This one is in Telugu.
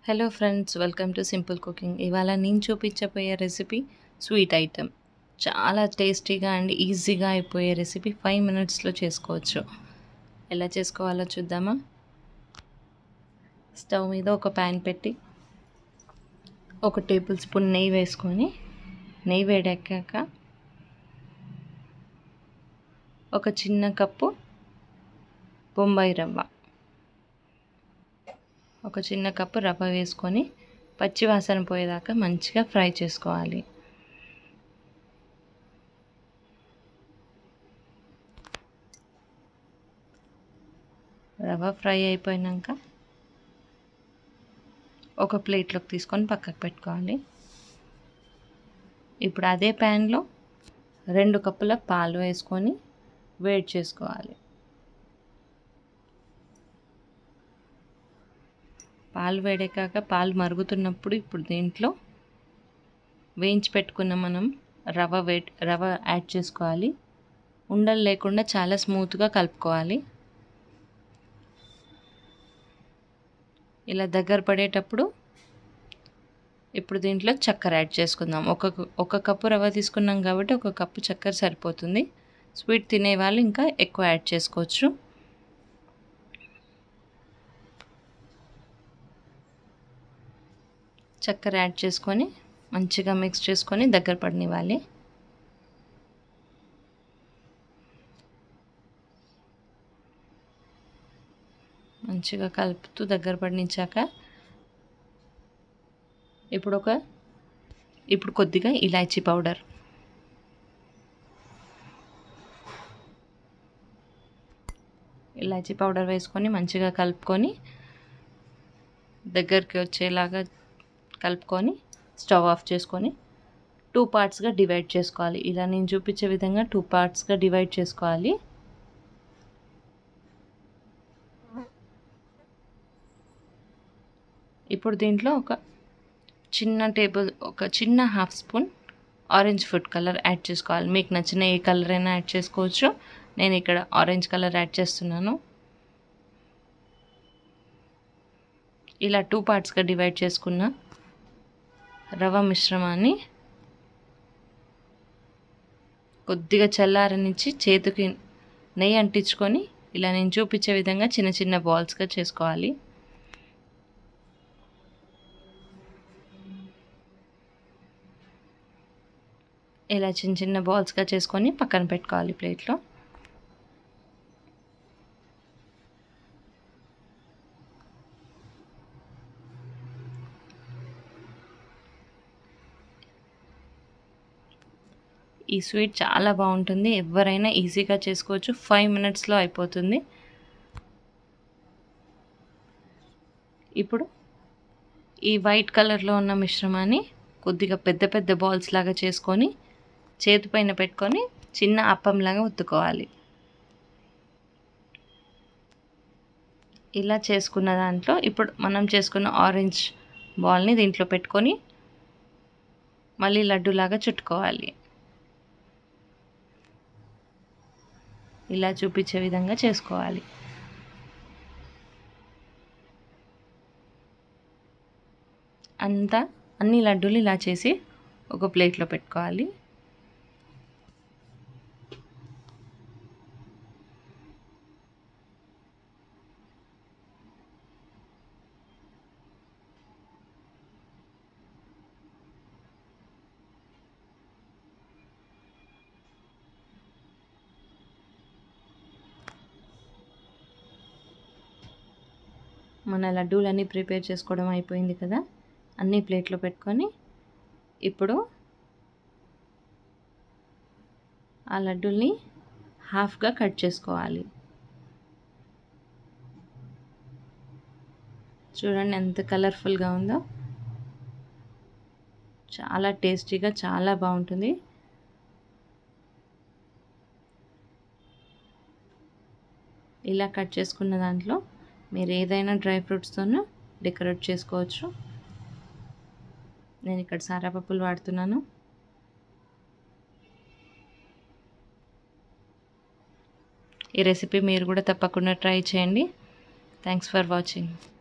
hello friends welcome to simple cooking ఇవాళ నేను చూపించబోయే రెసిపీ స్వీట్ ఐటెం చాలా టేస్టీగా అండ్ ఈజీగా అయిపోయే రెసిపీ ఫైవ్ మినిట్స్లో చేసుకోవచ్చు ఎలా చేసుకోవాలో చూద్దామా స్టవ్ మీద ఒక ప్యాన్ పెట్టి ఒక టేబుల్ స్పూన్ నెయ్యి వేసుకొని నెయ్యి వేడెక్కాక ఒక చిన్న కప్పు బొంబాయి రవ్వ ఒక చిన్న కప్పు రవ్వ వేసుకొని పచ్చి వాసన పోయేదాకా మంచిగా ఫ్రై చేసుకోవాలి రవ్వ ఫ్రై అయిపోయినాక ఒక ప్లేట్లోకి తీసుకొని పక్కకు పెట్టుకోవాలి ఇప్పుడు అదే ప్యాన్లో రెండు కప్పుల పాలు వేసుకొని వేడి చేసుకోవాలి పాలు వేడెక్కాక పాలు మరుగుతున్నప్పుడు ఇప్పుడు దీంట్లో వేయించి పెట్టుకున్న మనం రవ్వ వే రవ్వ యాడ్ చేసుకోవాలి ఉండలు లేకుండా చాలా స్మూత్గా కలుపుకోవాలి ఇలా దగ్గర పడేటప్పుడు ఇప్పుడు దీంట్లో చక్కెర యాడ్ చేసుకుందాం ఒక ఒక కప్పు రవ్వ తీసుకున్నాం కాబట్టి ఒక కప్పు చక్కెర సరిపోతుంది స్వీట్ తినే వాళ్ళు ఇంకా ఎక్కువ యాడ్ చేసుకోవచ్చు చక్కెర యాడ్ చేసుకొని మంచిగా మిక్స్ చేసుకొని దగ్గర పడనివ్వాలి మంచిగా కలుపుతూ దగ్గర పడినించాక ఇప్పుడు ఒక ఇప్పుడు కొద్దిగా ఇలాచీ పౌడర్ ఇలాచీ పౌడర్ వేసుకొని మంచిగా కలుపుకొని దగ్గరికి వచ్చేలాగా కలుపుకొని స్టవ్ ఆఫ్ చేసుకొని టూ పార్ట్స్గా డివైడ్ చేసుకోవాలి ఇలా నేను చూపించే విధంగా టూ పార్ట్స్గా డివైడ్ చేసుకోవాలి ఇప్పుడు దీంట్లో ఒక చిన్న టేబుల్ ఒక చిన్న half spoon orange food colour add చేసుకోవాలి మీకు నచ్చిన ఏ కలర్ అయినా యాడ్ చేసుకోవచ్చు నేను ఇక్కడ ఆరెంజ్ కలర్ యాడ్ చేస్తున్నాను ఇలా టూ పార్ట్స్గా డివైడ్ చేసుకున్న రవ్వ మిశ్రమాన్ని కొద్దిగా చల్లారనిచ్చి చేతికి నెయ్యి అంటించుకొని ఇలా నేను చూపించే విధంగా చిన్న చిన్న బాల్స్గా చేసుకోవాలి ఇలా చిన్న చిన్న బాల్స్గా చేసుకొని పక్కన పెట్టుకోవాలి ప్లేట్లో ఈ స్వీట్ చాలా బాగుంటుంది ఎవరైనా ఈజీగా చేసుకోవచ్చు ఫైవ్ మినిట్స్లో అయిపోతుంది ఇప్పుడు ఈ వైట్ కలర్లో ఉన్న మిశ్రమాన్ని కొద్దిగా పెద్ద పెద్ద బాల్స్ లాగా చేసుకొని చేతిపైన పెట్టుకొని చిన్న అప్పంలాగా ఉత్తుకోవాలి ఇలా చేసుకున్న దాంట్లో ఇప్పుడు మనం చేసుకున్న ఆరెంజ్ బాల్ని దీంట్లో పెట్టుకొని మళ్ళీ లడ్డూలాగా చుట్టుకోవాలి ఇలా చూపించే విధంగా చేసుకోవాలి అంతా అన్ని లడ్డూలు ఇలా చేసి ఒక ప్లేట్లో పెట్టుకోవాలి మన లడ్డూలన్నీ ప్రిపేర్ చేసుకోవడం అయిపోయింది కదా అన్నీ ప్లేట్లో పెట్టుకొని ఇప్పుడు ఆ లడ్డూల్ని హాఫ్గా కట్ చేసుకోవాలి చూడండి ఎంత కలర్ఫుల్గా ఉందో చాలా టేస్టీగా చాలా బాగుంటుంది ఇలా కట్ చేసుకున్న దాంట్లో మీరు ఏదైనా డ్రై ఫ్రూట్స్తోనూ డెకరేట్ చేసుకోవచ్చు నేను ఇక్కడ సారాపప్పులు వాడుతున్నాను ఈ రెసిపీ మీరు కూడా తప్పకుండా ట్రై చేయండి థ్యాంక్స్ ఫర్ వాచింగ్